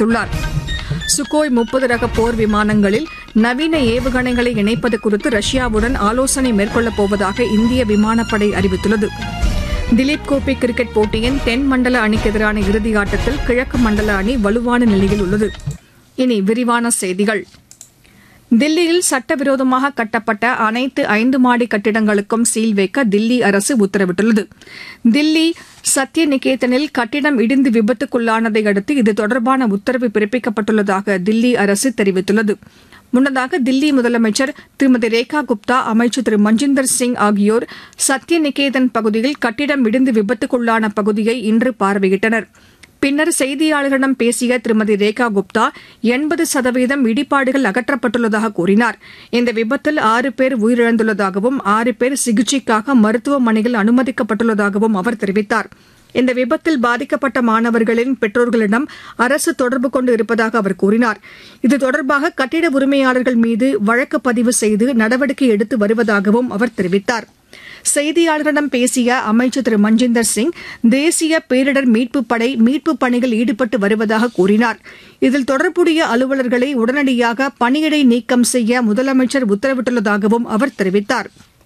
தெரிவித்துள்ளார் சுகோய் முப்பது ரக போர் விமானங்களில் நவீன ஏவுகணைகளை இணைப்பது குறித்து ரஷ்யாவுடன் ஆலோசனை மேற்கொள்ளப் போவதாக இந்திய விமானப்படை அறிவித்துள்ளது திலீப் கோப்பை கிரிக்கெட் போட்டியின் தென் மண்டல அணிக்கு எதிரான இறுதி ஆட்டத்தில் கிழக்கு மண்டல அணி வலுவான நிலையில் உள்ளது இனி விரிவான செய்திகள் தில்லியில் சட்டவிரோதமாக கட்டப்பட்ட அனைத்து ஐந்து மாடி கட்டிடங்களுக்கும் சீல் வைக்க தில்லி அரசு உத்தரவிட்டுள்ளது தில்லி சத்ய நிகேதனில் கட்டிடம் இடிந்து விபத்துக்குள்ளானதை அடுத்து இது தொடர்பான உத்தரவு பிறப்பிக்கப்பட்டுள்ளதாக தில்லி அரசு தெரிவித்துள்ளது முன்னதாக தில்லி முதலமைச்சர் திருமதி ரேகா குப்தா அமைச்சர் திரு மஞ்சிந்தர் சிங் ஆகியோர் சத்ய நிகேதன் பகுதியில் கட்டிடம் இடிந்து விபத்துக்குள்ளான பகுதியை இன்று பார்வையிட்டனர் பின்னர் செய்தியாளர்களிடம் பேசிய திருமதி ரேகா குப்தா எண்பது சதவீதம் இடிபாடுகள் அகற்றப்பட்டுள்ளதாக கூறினார் இந்த விபத்தில் ஆறு பேர் உயிரிழந்துள்ளதாகவும் ஆறு பேர் சிகிச்சைக்காக மருத்துவமனையில் அனுமதிக்கப்பட்டுள்ளதாகவும் அவர் தெரிவித்தார் இந்த விபத்தில் பாதிக்கப்பட்ட மாணவர்களின் பெற்றோர்களிடம் அரசு தொடர்பு கொண்டு இருப்பதாக அவர் கூறினார் இது தொடர்பாக கட்டிட உரிமையாளர்கள் மீது வழக்கு பதிவு செய்து நடவடிக்கை எடுத்து வருவதாகவும் அவர் தெரிவித்தார் செய்தியாளர்களிடம் பேசிய அமைச்சர் திரு மஞ்சிந்தர் சிங் தேசிய பேரிடர் மீட்புப் படை மீட்புப் பணியில் ஈடுபட்டு வருவதாக கூறினார் இதில் தொடர்புடைய அலுவலர்களை உடனடியாக பணியிடை நீக்கம் செய்ய முதலமைச்சர் உத்தரவிட்டுள்ளதாகவும் அவர் தெரிவித்தார்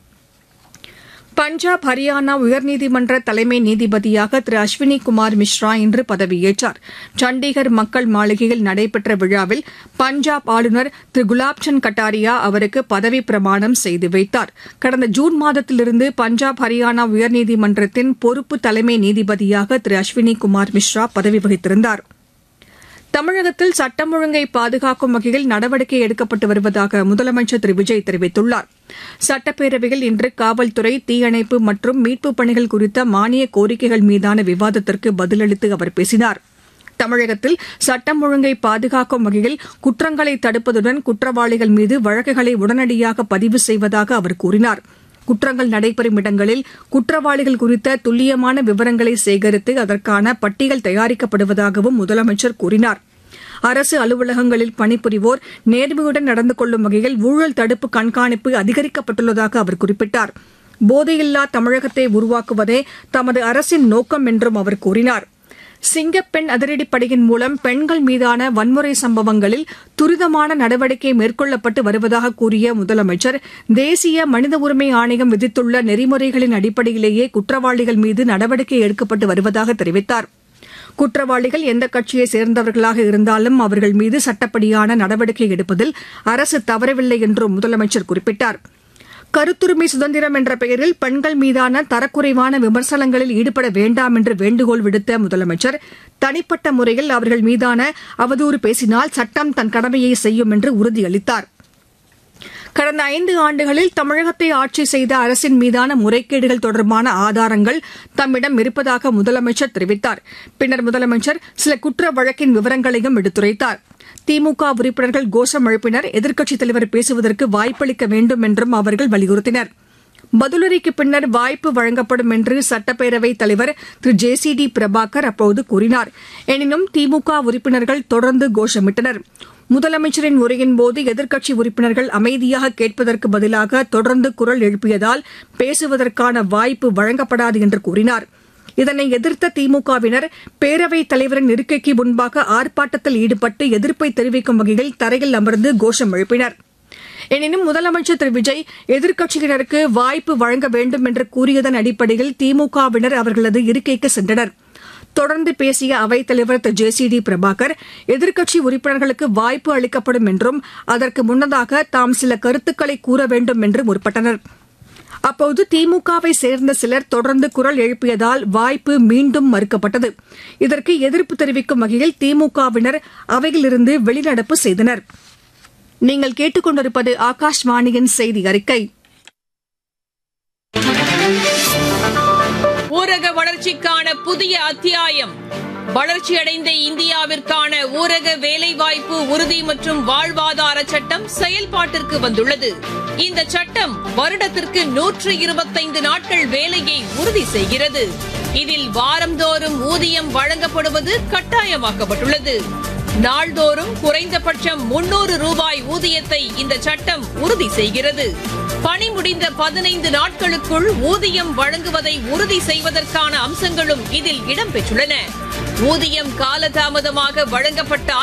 பஞ்சாப் ஹரியானா உயர்நீதிமன்ற தலைமை நீதிபதியாக திரு அஸ்வினி குமார் மிஸ்ரா இன்று பதவியேற்றார் சண்டிகர் மக்கள் மாளிகையில் நடைபெற்ற விழாவில் பஞ்சாப் ஆளுநர் திரு குலாப்சந்த் கட்டாரியா அவருக்கு பதவி பிரமாணம் செய்து வைத்தார் கடந்த ஜூன் மாதத்திலிருந்து பஞ்சாப் ஹரியானா உயர்நீதிமன்றத்தின் பொறுப்பு தலைமை நீதிபதியாக திரு அஸ்வினி குமார் மிஸ்ரா பதவி வகித்திருந்தாா் தமிழகத்தில் சட்டம் ஒழுங்கை பாதுகாக்கும் வகையில் நடவடிக்கை எடுக்கப்பட்டு வருவதாக முதலமைச்சர் திரு விஜய் தெரிவித்துள்ளார் சட்டப்பேரவையில் இன்று காவல்துறை தீயணைப்பு மற்றும் மீட்புப் பணிகள் குறித்த மானிய கோரிக்கைகள் மீதான விவாதத்திற்கு பதிலளித்து அவர் பேசினார் தமிழகத்தில் சட்டம் ஒழுங்கை பாதுகாக்கும் வகையில் குற்றங்களை தடுப்பதுடன் குற்றவாளிகள் மீது வழக்குகளை உடனடியாக பதிவு செய்வதாக அவர் கூறினார் குற்றங்கள் நடைபெறும் இடங்களில் குற்றவாளிகள் குறித்த துல்லியமான விவரங்களை சேகரித்து அதற்கான பட்டியல் தயாரிக்கப்படுவதாகவும் முதலமைச்சர் கூறினார் அரசு அலுவலகங்களில் பணிபுரிவோர் நேர்மையுடன் நடந்து கொள்ளும் வகையில் ஊழல் தடுப்பு கண்காணிப்பு அதிகரிக்கப்பட்டுள்ளதாக அவர் குறிப்பிட்டார் போதையில்லா தமிழகத்தை உருவாக்குவதே தமது அரசின் நோக்கம் என்றும் அவர் கூறினார் சிங்கப்பெண் அதிரடிப்படையின் மூலம் பெண்கள் மீதான வன்முறை சம்பவங்களில் துரிதமான நடவடிக்கை மேற்கொள்ளப்பட்டு வருவதாக கூறிய முதலமைச்சர் தேசிய மனித உரிமை ஆணையம் விதித்துள்ள நெறிமுறைகளின் அடிப்படையிலேயே குற்றவாளிகள் மீது நடவடிக்கை எடுக்கப்பட்டு வருவதாக தெரிவித்தார் குற்றவாளிகள் எந்த கட்சியை சேர்ந்தவர்களாக இருந்தாலும் அவர்கள் மீது சட்டப்படியான நடவடிக்கை எடுப்பதில் அரசு தவறவில்லை என்றும் முதலமைச்சர் குறிப்பிட்டார் கருத்துரிமை சுதந்திரம் என்ற பெயரில் பெண்கள் மீதான தரக்குறைவான விமர்சனங்களில் ஈடுபட வேண்டாம் என்று வேண்டுகோள் விடுத்த முதலமைச்சர் தனிப்பட்ட முறையில் அவர்கள் மீதான அவதூறு பேசினால் சட்டம் தன் கடமையை செய்யும் என்று உறுதியளித்தார் கடந்த ஐந்து ஆண்டுகளில் தமிழகத்தை ஆட்சி செய்த அரசின் மீதான முறைகேடுகள் தொடர்பான ஆதாரங்கள் தம்மிடம் இருப்பதாக முதலமைச்சர் தெரிவித்தார் பின்னர் முதலமைச்சர் சில குற்ற வழக்கின் விவரங்களையும் எடுத்துரைத்தார் திமுக உறுப்பினர்கள் கோஷம் எழுப்பினர் எதிர்க்கட்சித் தலைவர் பேசுவதற்கு வாய்ப்பளிக்க வேண்டும் என்றும் அவர்கள் வலியுறுத்தினர் பதிலுரைக்கு பின்னர் வாய்ப்பு வழங்கப்படும் என்று சட்டப்பேரவைத் தலைவர் Thiru J C D Prabhakar அப்போது கூறினார் எனினும் திமுக உறுப்பினர்கள் தொடர்ந்து கோஷமிட்டனர் முதலமைச்சரின் உரையின்போது எதிர்க்கட்சி உறுப்பினர்கள் அமைதியாக கேட்பதற்கு பதிலாக தொடர்ந்து குரல் எழுப்பியதால் பேசுவதற்கான வாய்ப்பு வழங்கப்படாது என்று கூறினார் இதனை எதிர்த்த திமுகவினர் பேரவைத் தலைவரின் இருக்கைக்கு முன்பாக ஆர்ப்பாட்டத்தில் ஈடுபட்டு எதிர்ப்பை தெரிவிக்கும் வகையில் தரையில் அமர்ந்து கோஷம் எழுப்பினர் எனினும் முதலமைச்சர் திரு விஜய் எதிர்க்கட்சியினருக்கு வாய்ப்பு வழங்க வேண்டும் என்று கூறியதன் அடிப்படையில் திமுகவினர் அவர்களது இருக்கைக்கு சென்றனர் தொடர்ந்து பேசிய அவைத்தலைவர் Thiru J C D Prabhakar எதிர்க்கட்சி உறுப்பினர்களுக்கு வாய்ப்பு அளிக்கப்படும் என்றும் அதற்கு முன்னதாக தாம் சில கருத்துக்களை கூற வேண்டும் என்று முற்பட்டனர் அப்போது திமுகவை சேர்ந்த சிலர் தொடர்ந்து குரல் எழுப்பியதால் வாய்ப்பு மீண்டும் மறுக்கப்பட்டது இதற்கு எதிர்ப்பு தெரிவிக்கும் வகையில் திமுகவினர் அவையிலிருந்து வெளிநடப்பு செய்தனர் நீங்கள் கேட்டுக்கொண்டிருப்பது ஆகாஷ்வாணியின் செய்தி அறிக்கை ஊரக வளர்ச்சிக்கான புதிய அத்தியாயம் வளர்ச்சியடைந்த இந்தியாவிற்கான ஊரக வேலைவாய்ப்பு உறுதி மற்றும் வாழ்வாதார சட்டம் செயல்பாட்டிற்கு வந்துள்ளது இந்த சட்டம் வருடத்திற்கு நூற்று இருபத்தைந்து நாட்கள் வேலையை உறுதி செய்கிறது இதில் வாரந்தோறும் ஊதியம் வழங்கப்படுவது கட்டாயமாக்கப்பட்டுள்ளது நாள்தோறும் குறைந்தபட்சம் முன்னூறு ரூபாய் ஊதியத்தை இந்த சட்டம் உறுதி செய்கிறது பணி முடிந்த பதினைந்து நாட்களுக்குள் ஊதியம் வழங்குவதை உறுதி செய்வதற்கான அம்சங்களும் இதில் இடம்பெற்றுள்ளன ஊதியம் காலதாமதமாக வழங்கப்பட்டால்